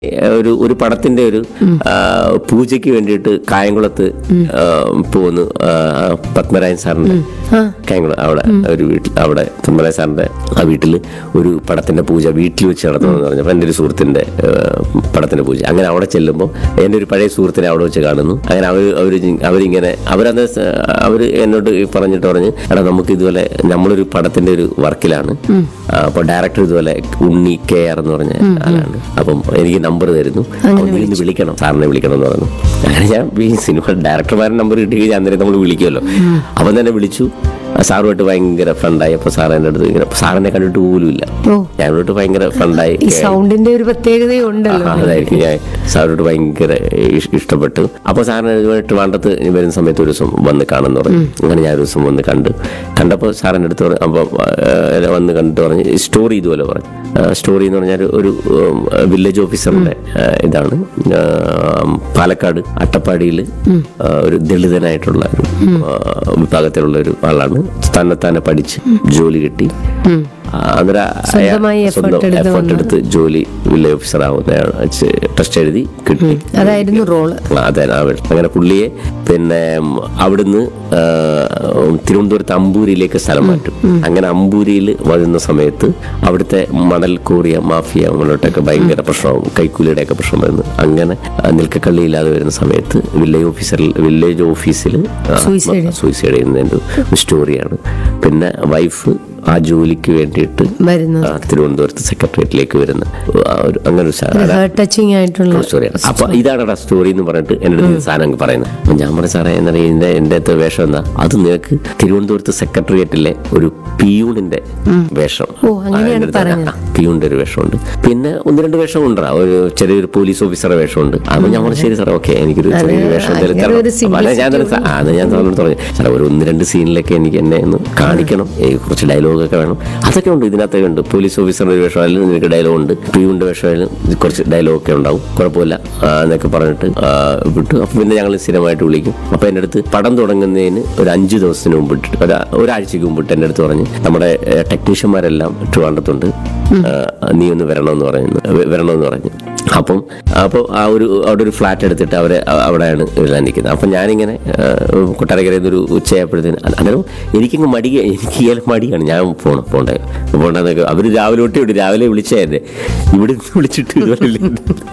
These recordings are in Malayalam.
ഒരു ഒരു പടത്തിന്റെ ഒരു ആ, പൂജയ്ക്ക് വേണ്ടിയിട്ട് കായംകുളത്ത് ആ, പോകുന്നു ആ, പത്മരാജൻ സാറിന്റെ കായംകുളം അവിടെ ഒരു വീട്ടിൽ അവിടെ പത്മരാജൻ സാറിന്റെ ആ വീട്ടിൽ ഒരു പടത്തിന്റെ പൂജ വീട്ടിൽ വെച്ച് നടത്തണമെന്ന് പറഞ്ഞു അപ്പൊ എൻ്റെ ഒരു സുഹൃത്തിന്റെ ആ, പടത്തിന്റെ പൂജ അങ്ങനെ അവിടെ ചെല്ലുമ്പോൾ എൻ്റെ ഒരു പഴയ സുഹൃത്തിനെ അവിടെ വെച്ച് കാണുന്നു അങ്ങനെ അവർ അവർ അവരിങ്ങനെ അവരത് സ- അവര് എന്നോട് ഈ പറഞ്ഞിട്ട് പറഞ്ഞ് എടാ നമുക്ക് ഇതുപോലെ നമ്മളൊരു പടത്തിന്റെ ഒരു വർക്കിലാണ് അപ്പോൾ ഡയറക്ടർ ഇതുപോലെ ഉണ്ണി കെ ആർ എന്ന് പറഞ്ഞ ആളാണ് അപ്പം എനിക്ക് നമ്പർ തരുന്നു അപ്പോൾ നീ ഒന്ന് വിളിക്കണം സാറിനെ വിളിക്കണം എന്ന് പറഞ്ഞു അങ്ങനെ ഞാൻ ഈ സിനിമ ഡയറക്ടർമാരുടെ നമ്പർ കിട്ടി കഴിഞ്ഞാൽ അന്നേരം നമ്മൾ വിളിക്കുമല്ലോ അപ്പം തന്നെ വിളിച്ചു ആ സാറുമായിട്ട് ഭയങ്കര ഫ്രണ്ടായി അപ്പോൾ സാർ എൻ്റെ അടുത്ത് ഇങ്ങനെ സാറിനെ കണ്ടിട്ട് പോലുമില്ല ഓ. ഞാനോട്ട് ഭയങ്കര ഫ്രണ്ടായി ഈ സൗണ്ടിന്റെ ഒരു പ്രത്യേകതയും ഉണ്ടല്ലോ ആ, അതായിരിക്കും ഞാൻ സാറിനോട് ഭയങ്കര ഇഷ്- ഇഷ്ടപ്പെട്ടു അപ്പോൾ സാറിന് ഇതുമായിട്ട് വേണ്ടത്ത് വരുന്ന സമയത്ത് ഒരു ദിവസം വന്ന് കാണുന്നു പറഞ്ഞു അങ്ങനെ ഞാൻ ഒരു ദിവസം വന്ന് കണ്ട് കണ്ടപ്പോൾ സാറിൻ്റെ അടുത്ത് പറഞ്ഞു അപ്പോൾ വന്ന് കണ്ടിട്ട് പറഞ്ഞ് സ്റ്റോറി ഇതുപോലെ പറഞ്ഞു സ്റ്റോറി എന്ന് പറഞ്ഞാൽ ഒരു വില്ലേജ് ഓഫീസറിന്റെ ആ, ഇതാണ് ആ, പാലക്കാട് അട്ടപ്പാടിയിൽ ഒരു ദളിതനായിട്ടുള്ള ഒരു ആ, വിഭാഗത്തിലുള്ള ഒരു ആളാണ് തന്നെത്താനെ പഠിച്ച് ജോലി കിട്ടി ആ, അന്നേരം അയാൾ സ്വന്തമായി effort സ്വന്തം എടുത്ത് effort എടുത്ത് ജോലി വില്ലേജ് ഓഫീസർ ആവുന്നതാണ് ടെസ്റ്റ് എഴുതി കിട്ടി അതായിരുന്നു റോള് ആ, അതെ ആ വീട്. അങ്ങനെ പുള്ളിയെ പിന്നെ ഉം, അവിടുന്ന് ആ, ഉം, തിരുവനന്തപുരത്ത് അമ്പൂരിയിലേക്ക് സ്ഥലം മാറ്റും അങ്ങനെ അമ്പൂരിയിൽ വരുന്ന സമയത്ത് അവിടുത്തെ മണൽ കോറിയ മാഫിയ മുന്നോട്ടൊക്കെ ഭയങ്കര പ്രശ്നവും കൈക്കൂലിയുടെ ഒക്കെ പ്രശ്നം വരുന്നു അങ്ങനെ ആ, നിൽക്കക്കള്ളി ഇല്ലാതെ വരുന്ന സമയത്ത് വില്ലേജ് ഓഫീസറിൽ വില്ലേജ് ഓഫീസിൽ Suicide. സൂയിസൈഡ് ചെയ്യുന്നതിൻ്റെ ഒരു സ്റ്റോറിയാണ് പിന്നെ വൈഫ് ആ ജോലിക്ക് വേണ്ടിയിട്ട് വരുന്നത് ആ, തിരുവനന്തപുരത്ത് സെക്രട്ടേറിയറ്റിലേക്ക് വരുന്ന ആ ഒരു അങ്ങനെ ഒരു സാ- ഹേർട്ട് ടച്ചിങ് ആയിട്ടുള്ള സ്റ്റോറിയാണ് അപ്പൊ ഇതാണ് സ്റ്റോറി എന്ന് പറഞ്ഞിട്ട് എന്റെ അടുത്ത് ഈ സാധനം അങ്ങ് പറയുന്നത് അപ്പൊ ഞാൻ പറഞ്ഞ സാറേ എന്താ പറയുക ഇതിന്റെ എന്റെ അടുത്ത വേഷം എന്താ അത് നിനക്ക് തിരുവനന്തപുരത്ത് സെക്രട്ടേറിയറ്റിലെ ഒരു പിയൂണിന്റെ വേഷം ഓ, അങ്ങനെയാണ് ആ, എൻ്റെ അടുത്ത് പറഞ്ഞത്. ആ, പിയൂണിന്റെ ഒരു വേഷമുണ്ട് പിന്നെ ഒന്ന് രണ്ട് വേഷം ഉണ്ടാ ഒരു ചെറിയൊരു പോലീസ് ഓഫീസറുടെ വേഷമുണ്ട് അപ്പൊ ഞാൻ പറഞ്ഞു ശരി സാറേ ഓക്കെ എനിക്കൊരു ചെറിയൊരു വേഷം എന്തായാലും അങ്ങനെ തരണം. ഒരു അപ്പൊ അല്ല, ഞാൻ തന്നെ സാ- ആ, അത് ഞാൻ സാറിനോട് പറഞ്ഞു സാറേ ഒരു ഒന്ന് രണ്ട് സീനിലൊക്കെ എനിക്ക് എന്നെ ഒന്ന് കാണിക്കണം ഏ, കുറച്ച് ഡയലോഗൊക്കെ വേണം അതൊക്കെ ഉണ്ട് ഇതിനകത്തൊക്കെ ഉണ്ട് പോലീസ് ഓഫീസറുടെ ഒരു വേഷമായാലും നിനക്ക് ഡയലോഗ് ഉണ്ട് പിയുണ്ട് വേഷമായാലും കുറച്ച് ഡയലോഗൊക്കെ ഉണ്ടാവും കുഴപ്പമില്ല ആ, എന്നൊക്കെ പറഞ്ഞിട്ട് ആ, വിട്ടു അപ്പൊ പിന്നെ ഞങ്ങൾ സ്ഥിരമായിട്ട് വിളിക്കും അപ്പൊ എൻ്റെ അടുത്ത് പടം തുടങ്ങുന്നതിന് ഒരു അഞ്ച് ദിവസത്തിന് മുമ്പ് ഇട്ടിട്ട് ഒരു ഒരാഴ്ചക്ക് മുമ്പിട്ട് എൻ്റെ അടുത്ത് പറഞ്ഞ് നമ്മുടെ ഏ, ടെക്നീഷ്യന്മാരെല്ലാം ട്രിവാൻഡത്തുണ്ട് ആ, നീ ഒന്ന് വരണമെന്ന് പറഞ്ഞു വ- വരണമെന്ന് പറഞ്ഞു അപ്പം അപ്പോൾ ആ ഒരു അവിടെ ഒരു ഫ്ലാറ്റ് എടുത്തിട്ട് അവരെ അ- അവിടെയാണ് എഴുതാൻ നിൽക്കുന്നത് അപ്പം ഞാനിങ്ങനെ ആ, കൊട്ടാരക്കരയിൽ നിന്ന് ഒരു ഉച്ചയായപ്പോഴത്തേന് അ- അന്നേരം എനിക്കങ്ങ് മടിയ എനിക്ക് ഇയാൾ മടിയാണ് ഞാൻ പോണം പോണ്ടേ പോണ്ടെന്നൊക്കെ അവർ രാവിലെ തൊട്ടേ വിട്ടു രാവിലെ വിളിച്ചായിരുന്നേ ഇവിടെ നിന്ന് വിളിച്ചിട്ട് ഇതുവരെ ഇല്ല.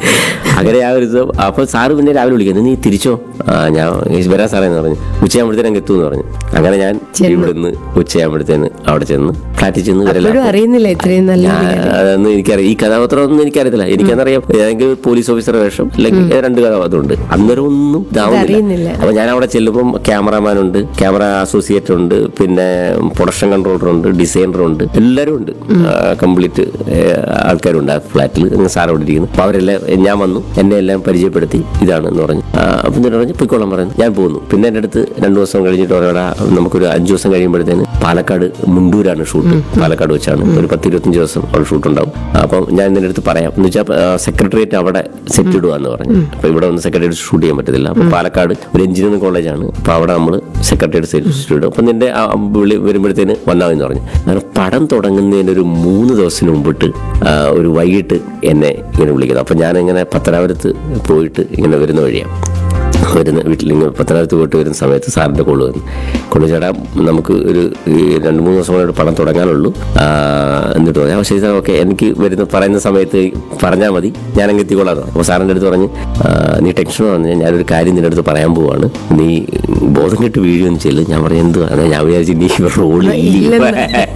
അങ്ങനെ ആ ഒരു ദിവസം അപ്പോൾ സാറ് പിന്നെ രാവിലെ വിളിക്കുന്നത് നീ തിരിച്ചോ ആ ഞാൻ വരാൻ സാറേ എന്ന് പറഞ്ഞു ഉച്ചയാകുമ്പോഴത്തേനും അങ്ങ് എത്തുമെന്ന് പറഞ്ഞു അങ്ങനെ ഞാൻ ഇവിടുന്ന് ഉച്ചയാകുമ്പോഴത്തേന് അവിടെ ചെന്ന് ഫ്ലാറ്റിൽ ചെന്ന് വരല ഇപ്പോഴും അറിയുന്നില്ല ഇത്രയും നല്ല ഞാൻ- അതൊന്നും എനിക്കറിയാം ഈ കഥാപാത്രം ഒന്നും എനിക്കറിയത്തില്ല എനിക്കെന്നറിയാം ഏതെങ്കിലും ഒരു പോലീസ് ഓഫീസർ വേഷം അല്ലെങ്കിൽ രണ്ട് കഥാപാത്രം ഉണ്ട് അന്നേരം ഒന്നും ഇതാവുന്നില്ല അറിയുന്നില്ല. അപ്പൊ ഞാൻ അവിടെ ചെല്ലുമ്പോൾ ക്യാമറാമാൻ ഉണ്ട് ക്യാമറ അസോസിയേറ്റ് ഉണ്ട് പിന്നെ പ്രൊഡക്ഷൻ കൺട്രോളർ ഉണ്ട് ഡിസൈനർ ഉണ്ട് എല്ലാവരും ഉണ്ട് കംപ്ലീറ്റ് ആൾക്കാരുണ്ട് ആ ഫ്ലാറ്റിൽ സാർ അവിടെ ഇരിക്കുന്നു അപ്പൊ അവരെല്ലാം ഞാൻ വന്നു എന്നെ എല്ലാം പരിചയപ്പെടുത്തി ഇതാണ് എന്ന് പറഞ്ഞു ആ, അപ്പൊ എന്നിട്ട് പറഞ്ഞു പൊയ്ക്കോളാൻ പറഞ്ഞു ഞാൻ പോന്നു പിന്നെ എൻ്റെ അടുത്ത് രണ്ടു ദിവസം കഴിഞ്ഞിട്ട് പറയാ നമുക്കൊരു അഞ്ചു ദിവസം കഴിയുമ്പോഴത്തേന് പാലക്കാട് മുണ്ടൂരാണ് ഷൂട്ട് പാലക്കാട് വെച്ചാണ് ഒരു പത്ത് ഇരുപത്തഞ്ച് ദിവസം അവിടെ ഷൂട്ട് ഉണ്ടാവും അപ്പം ഞാൻ ഇതിൻ്റെ അടുത്ത് പറയാം എന്ന് വെച്ചാൽ സെക്രട്ടേറിയറ്റ് അവിടെ സെറ്റ് ഇടുക എന്ന് പറഞ്ഞു അപ്പൊ ഇവിടെ ഒന്ന് സെക്രട്ടേറിയറ്റ് ഷൂട്ട് ചെയ്യാൻ പറ്റത്തില്ല അപ്പൊ പാലക്കാട് ഒരു എഞ്ചിനീയറിംഗ് കോളേജാണ് അപ്പൊ അവിടെ നമ്മൾ സെക്രട്ടേറിയറ്റ് സെറ്റ് ഇടും അപ്പൊ നിന്റെ ആ വിളി വരുമ്പോഴത്തേന് വന്നാമെന്ന് പറഞ്ഞു അങ്ങനെ പടം തുടങ്ങുന്നതിന് ഒരു മൂന്ന് ദിവസത്തിന് മുമ്പിട്ട് ആ, ഒരു വൈകിട്ട് എന്നെ ഇങ്ങനെ വിളിക്കുന്നത് അപ്പൊ ഞാനിങ്ങനെ പത്തനാപുരത്ത് പോയിട്ട് ഇങ്ങനെ വരുന്ന വഴിയാണ് വരുന്ന വീട്ടിൽ ഇങ്ങനെ പത്തനാപുരത്ത് പോയിട്ട് വരുന്ന സമയത്ത് സാറിൻ്റെ കോള് വന്നു കോള് ചേട്ടാ നമുക്ക് ഒരു ഈ രണ്ട് മൂന്ന് ദിവസം കൂടെ പടം തുടങ്ങാനുള്ളൂ ആ, എന്നിട്ട് പറഞ്ഞു "ആ, ശരി സാർ ഓക്കെ എനിക്ക് വരുന്ന പറയുന്ന സമയത്ത് പറഞ്ഞാൽ മതി ഞാൻ അങ്ങ് എത്തിക്കൊള്ളാം അപ്പോൾ സാറിൻ്റെ അടുത്ത് പറഞ്ഞ് "ആ, നീ ടെൻഷൻ പറഞ്ഞു ഞാനൊരു കാര്യം നിന്റെ അടുത്ത് പറയാൻ പോവാണ് നീ ബോധം കെട്ട് വീഴുകയെന്ന് ചെല്ല് ഞാൻ പറഞ്ഞു എന്ത് അതെ ഞാൻ വിചാരിച്ചു നീ റോളില്ല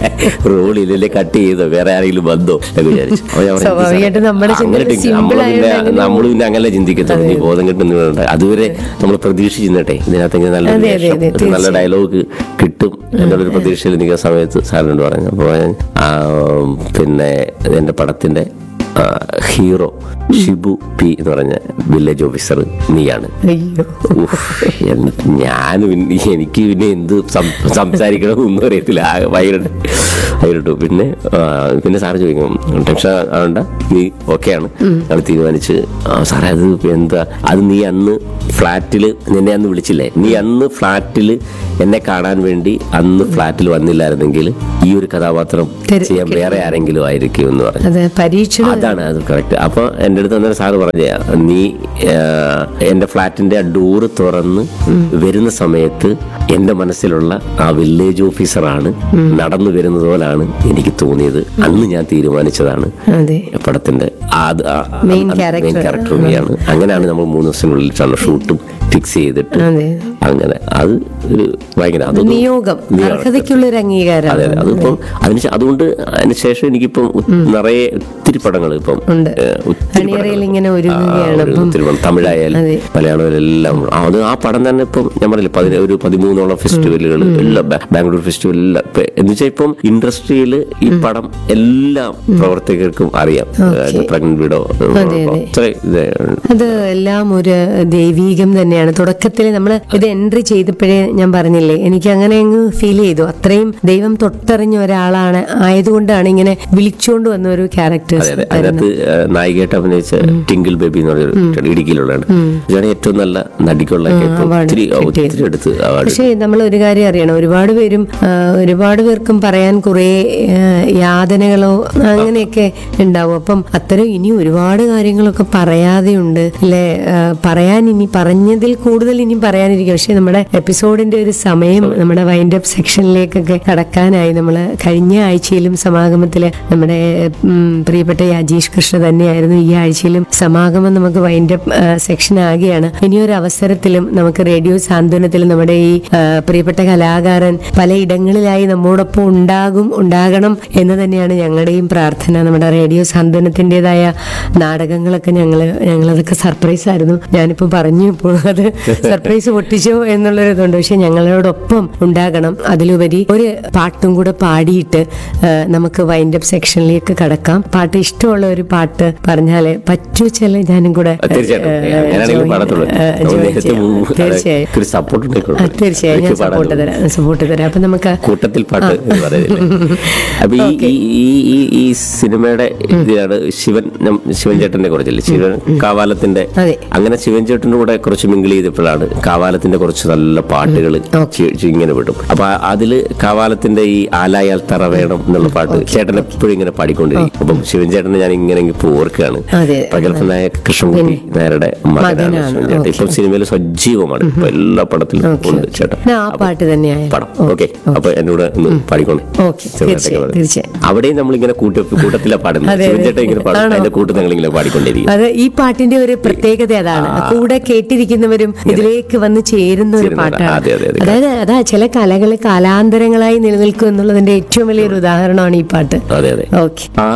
റോളില്ലേ കട്ട് ചെയ്തോ വേറെ ആരെങ്കിലും വന്നോ എന്നൊക്കെ വിചാരിച്ചു അപ്പോൾ ഞാൻ പറഞ്ഞു, "എന്ത് സാറേ?" സ്വാഭാവികമായിട്ടും നമ്മുടെ ചിന്ത അങ്ങനെ simple നമ്മൾ പിന്നെ ആയതുകൊണ്ട് നമ്മൾ പിന്നെ അങ്ങനെ ചിന്തിക്കത്തുള്ളൂ നീ ബോധം കിട്ടുന്ന അതുവരെ നമ്മൾ പ്രതീക്ഷിച്ചിരുന്നട്ടെ ഇതിനകത്ത് ഇങ്ങനെ നല്ല അതെ, അതെ, അതെ, ഒരു നല്ല ഡയലോഗ് കിട്ടും എന്നുള്ളൊരു പ്രതീക്ഷയിൽ നിൽക്കുന്ന സമയത്ത് സാറിനോട് പറഞ്ഞു അപ്പോൾ ഞാൻ ആ, പിന്നെ എൻ്റെ പടത്തിന്റെ ആ, ഹീറോ ഷിബു പി എന്ന് പറഞ്ഞ വില്ലേജ് ഓഫീസർ നീയാണ് അയ്യോ ഉഫ്, എന്നിട്ട് ഞാൻ പിന്നെ എനിക്ക് പിന്നെ എന്ത് സം- സംസാരിക്കണമെന്നൊന്നും അറിയത്തില്ല ആകെ ഭയങ്കര നേരിട്ടു പിന്നെ ആ, പിന്നെ സാറ് ചോദിക്കും ടെൻഷൻ ആവണ്ട നീ ഓക്കെയാണ് ഞങ്ങൾ തീരുമാനിച്ച് "ആ, സാറേ അത് ഇപ്പൊ എന്താ അത് നീ അന്ന് ഫ്ലാറ്റിൽ നിന്നെ അന്ന് വിളിച്ചില്ലേ നീ അന്ന് ഫ്ലാറ്റിൽ എന്നെ കാണാൻ വേണ്ടി അന്ന് ഫ്ലാറ്റിൽ വന്നില്ലായിരുന്നെങ്കിൽ ഈ ഒരു കഥാപാത്രം തെര- ചെയ്യാൻ വേറെ ആരെങ്കിലും ആയിരിക്കും എന്ന് പറഞ്ഞു അത് പരീക്ഷണം അതാണ് അത് കറക്റ്റ് അപ്പൊ എൻ്റെ അടുത്ത് അന്നേരം സാറ് പറഞ്ഞ നീ ആ, എന്റെ ഫ്ലാറ്റിന്റെ ആ ഡോറ് തുറന്ന് വരുന്ന സമയത്ത് എന്റെ മനസ്സിലുള്ള ആ വില്ലേജ് ഓഫീസറാണ് നടന്നു വരുന്നത് പോലാണ് എനിക്ക് തോന്നിയത് അന്ന് ഞാൻ തീരുമാനിച്ചതാണ് അതെ പടത്തിന്റെ ആ- അത് ആ- Main ആ- character. main character കൂടിയാണ് അങ്ങനെയാണ് നമ്മൾ മൂന്ന് ദിവസത്തിനുള്ളിൽ ഷൂട്ടും ഫിക്സ് ചെയ്തിട്ട് അതെ അങ്ങനെ അത് ഒരു ഭയങ്കര അതൊന്നും നിയോഗം നിയോഗം. അർഹതയ്ക്കുള്ള ഒരു അംഗീകാരം അതെ അതെ അതിപ്പം അതിന് ശേ- അതുകൊണ്ട് അതിന് ശേഷം എനിക്കിപ്പം ഒ- നിറയെ ഒത്തിരി പടങ്ങൾ ഇപ്പം ഉണ്ട്. ഏഹ്, ഒത്തിരി അണിയറയിൽ പടങ്ങൾ. ഇങ്ങനെ ഒരുങ്ങുകയാണ് ആ, ഒരു അപ്പം. ഒത്തിരി പടം. തമിഴായാലും അതെ. മലയാളം എല്ലാം ആ, അത് ആ പടം തന്നെ ഇപ്പം ഞാൻ പറഞ്ഞില്ല പതിന ഒരു പതിമൂന്നോളം ഫെസ്റ്റിവലുകൾ എല്ലാം ബാ- ബാംഗ്ലൂർ ഫെസ്റ്റിവൽ എല്ലാം ഇപ്പൊ എന്ന് വെച്ചാൽ ഇപ്പം ഇൻഡസ്ട്രിയിൽ ഈ പടം എല്ലാ പ്രവർത്തകർക്കും അറിയാം പ്രഗ്നന്റ് വീടോ അതെ. അത്ര ഇത് അത് എല്ലാം ഒരു ദൈവീകം തന്നെയാണ് തുടക്കത്തിൽ നമ്മൾ ഇത് എൻട്രി ചെയ്തപ്പോഴേ ഞാൻ പറഞ്ഞില്ലേ എനിക്ക് അങ്ങനെ അങ്ങ് ഫീൽ ചെയ്തു അത്രയും ദൈവം തൊട്ടറിഞ്ഞ ഒരാളാണ് ആയതുകൊണ്ടാണ് ഇങ്ങനെ വിളിച്ചുകൊണ്ട് വന്ന ഒരു അതെ ക്യാരക്ടേഴ്സ് അതെ അതിനകത്ത് ആ, നായികയായിട്ട് അഭിനയിച്ച ടിങ്കിൾ ബേബി എന്ന് പറഞ്ഞൊരു ഇടുക്കിയിലുള്ളതാണ് ഇതാണ് ഏറ്റവും നല്ല നടിക്കുള്ള ഇപ്പം award ഒത്തിരി ഒത്തിരി എടുത്ത് അവാർഡ് പക്ഷേ നമ്മൾ ഒരു കാര്യം അറിയണം ഒരുപാട് പേരും ആ, ഒരുപാട് പേർക്കും പറയാൻ കുറേ ആ, യാതനകളോ അങ്ങനെയൊക്കെ ഉണ്ടാവും അപ്പം അത്തരം ഇനി ഒരുപാട് കാര്യങ്ങളൊക്കെ പറയാതെയുണ്ട് അല്ലെ ആ, പറയാൻ ഇനി പറഞ്ഞതിൽ കൂടുതൽ ഇനി പറയാനിരിക്കും പക്ഷെ നമ്മുടെ എപ്പിസോഡിന്റെ ഒരു സമയം നമ്മുടെ വൈൻഡ് അപ്പ് സെക്ഷനിലേക്കൊക്കെ കടക്കാനായി നമ്മൾ കഴിഞ്ഞ ആഴ്ചയിലും സമാഗമത്തില് നമ്മുടെ ഉം, പ്രിയപ്പെട്ട യാജീഷ് കൃഷ്ണ തന്നെയായിരുന്നു ഈ ആഴ്ചയിലും സമാഗമം നമുക്ക് വൈൻഡ് അപ്പ് സെക്ഷൻ ആകുകയാണ് ഇനിയൊരു അവസരത്തിലും നമുക്ക് റേഡിയോ സാന്ത്വനത്തിലും നമ്മുടെ ഈ ആ, പ്രിയപ്പെട്ട കലാകാരൻ പലയിടങ്ങളിലായി നമ്മോടൊപ്പം ഉണ്ടാകും ഉണ്ടാകണം എന്ന് തന്നെയാണ് ഞങ്ങളുടെയും പ്രാർത്ഥന നമ്മുടെ റേഡിയോ സാന്ത്വനത്തിൻ്റെതായ നാടകങ്ങളൊക്കെ ഞങ്ങൾ ഞങ്ങളതൊക്കെ സർപ്രൈസ് ആയിരുന്നു ഞാനിപ്പോൾ പറഞ്ഞു ഇപ്പോൾ അത് സർപ്രൈസ് പൊട്ടിച്ചോ എന്നുള്ളൊരു ഇതുണ്ട് പക്ഷെ ഞങ്ങളോടൊപ്പം ഉണ്ടാകണം അതിലുപരി ഒരു പാട്ടും കൂടെ പാടിയിട്ട് ആ, നമുക്ക് വൈൻഡ് അപ്പ് സെക്ഷനിലേക്ക് കടക്കാം പാട്ട് ഇഷ്ടമുള്ള ഒരു പാട്ട് പറഞ്ഞാല് പറ്റൂ ചില ഞാനും കൂടെ തീർച്ചയായിട്ടും ആ, ഞാനാണെങ്കിലും join- പാടത്തുള്ളൂ ആ, join നേരത്തെ ചെയ്യാം. മുമ്പ് തീർച്ചയായും ഒരു സപ്പോർട്ട് ആ, തീർച്ചയായും ഞാൻ സപ്പോർട്ട് തരാം സപ്പോർട്ട് തരാം അപ്പൊ നമുക്ക് കൂട്ടത്തിൽ പാട്ട് എന്ന് പറയുന്നില്ലേ അപ്പൊ ഈ ഈ ഈ ഈ ഈ സിനിമയുടെ ഇതിലാണ് ശിവൻ നം- ശിവൻ ചേട്ടന്റെ കുറച്ചില്ലേ ശിവൻ കാവാലത്തിന്റെ അതെ. അങ്ങനെ ശിവൻ ചേട്ടന്റെ കൂടെ കുറച്ച് മിങ്കിൾ ചെയ്തപ്പോഴാണ് കാവാലത്തിന്റെ കുറച്ച് നല്ല പാട്ടുകൾ ഇങ്ങനെ വിടും അപ്പൊ ആ- അതില് കാവാലത്തിന്റെ ഈ ആലായാൽ തറ വേണം എന്നുള്ള പാട്ട് ചേട്ടൻ എപ്പോഴും ഇങ്ങനെ പാടിക്കൊണ്ടിരിക്കും അപ്പം ശിവൻ ചേട്ടനെ ഞാൻ ഇങ്ങനെ ഇങ്ങനെ ഓർക്കുകയാണ് അതെ. പ്രഗത്ഭനായ കൃഷ്ണൻകുട്ടി നായരുടെ മകനാണ് മകനാണ്. ശിവൻ ചേട്ടൻ ഇപ്പം സിനിമയിൽ സജീവമാണ് ഇപ്പൊ എല്ലാ പടത്തിലും ഉണ്ട് ചേട്ടൻ എന്നാ ആ പാട്ട് തന്നെയായാലും പടം ഓക്കെ അപ്പൊ എന്നോട് ഒന്ന് പാടിക്കോണേ ഓക്കെ ചെറുതായിട്ടൊക്കെ തീർച്ചയായും പാടാം. തീർച്ചയായും അവിടെയും നമ്മളിങ്ങനെ കൂട്ടി കൂട്ടത്തില പാടുന്നത് അതെ, അതെ. ശിവൻചേട്ടൻ ഇങ്ങനെ പാടും ആണോ? അതിന്റെ കൂട്ട് ഞങ്ങളിങ്ങനെ പാടിക്കൊണ്ടിരിക്കും അത് ഈ പാട്ടിന്റെ ഒരു പ്രത്യേകത അതാണ് കൂടെ കേട്ടിരിക്കുന്നവരും ഇതിലേക്ക് വന്ന് ചേരുന്ന ഒരു ചേരുന്നവരാ. പാട്ടാണ് അതെ, അതെ, അതെ. അതായത് അതാ ചില കലകൾ കാലാന്തരങ്ങളായി നിലനിൽക്കും എന്നുള്ളതിന്റെ ഏറ്റവും വലിയൊരു ഉദാഹരണമാണ് ഈ പാട്ട് അതെ അതെ ഓക്കെ ആ